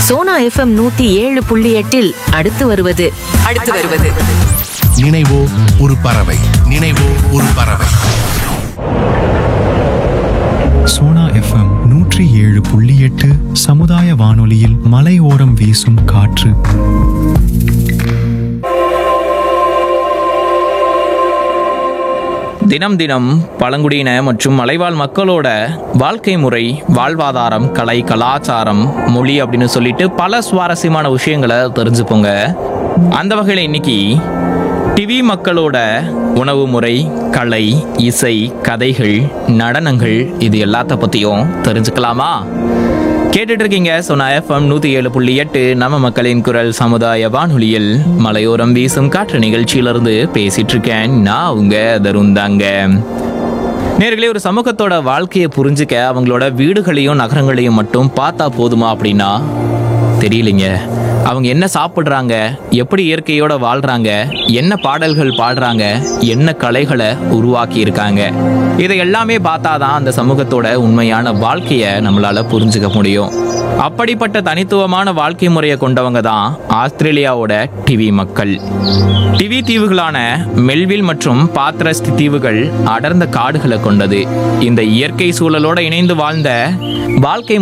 Sona FM நூத்தி ஏழு புள்ளி எட்டில் அடுத்து வருவது அடுத்து வருவது நினைவோ ஒரு பறவை நினைவோ ஒரு பறவை சோனா எஃப்எம் நூற்றி ஏழு புள்ளி எட்டு சமுதாய வானொலியில் மலையோரம் வீசும் காற்று தினம் தினம் பழங்குடியின மற்றும் மலைவாழ் மக்களோட வாழ்க்கை முறை வாழ்வாதாரம் கலை கலாச்சாரம் மொழி அப்படின்னு சொல்லிட்டு பல சுவாரஸ்யமான விஷயங்களை தெரிஞ்சுப்போங்க அந்த வகையில் இன்னைக்கு டிவி மக்களோட உணவு முறை கலை இசை கதைகள் நடனங்கள் இது எல்லாத்த பற்றியும் தெரிஞ்சுக்கலாமா கேட்டுட்டு இருக்கீங்க சொன்ன எஃப்எம் நூத்தி ஏழு புள்ளி எட்டு நம்ம மக்களின் குரல் சமுதாய வானொலியில் மலையோரம் வீசும் காற்று நிகழ்ச்சியிலிருந்து பேசிட்டு இருக்கேன் நான் உங்க தருந்தாங்க நேர்களே ஒரு சமூகத்தோட வாழ்க்கையை புரிஞ்சுக்க அவங்களோட வீடுகளையும் நகரங்களையும் மட்டும் பார்த்தா போதுமா அப்படின்னா தெரியலைங்க அவங்க என்ன சாப்பிட்றாங்க எப்படி இயற்கையோட வாழ்றாங்க என்ன பாடல்கள் பாடுறாங்க என்ன கலைகளை உருவாக்கி இருக்காங்க இதை எல்லாமே பார்த்தாதான் அந்த சமூகத்தோட உண்மையான வாழ்க்கையை நம்மளால புரிஞ்சுக்க முடியும் அப்படிப்பட்ட தனித்துவமான வாழ்க்கை முறையை கொண்டவங்க தான் ஆஸ்திரேலியாவோட டிவி மக்கள் டிவி தீவுகளான மெல்வில் மற்றும் பாத்ரஸ்ட் தீவுகள் அடர்ந்த காடுகளை கொண்டது இந்த இயற்கை சூழலோட இணைந்து வாழ்ந்த வாழ்க்கை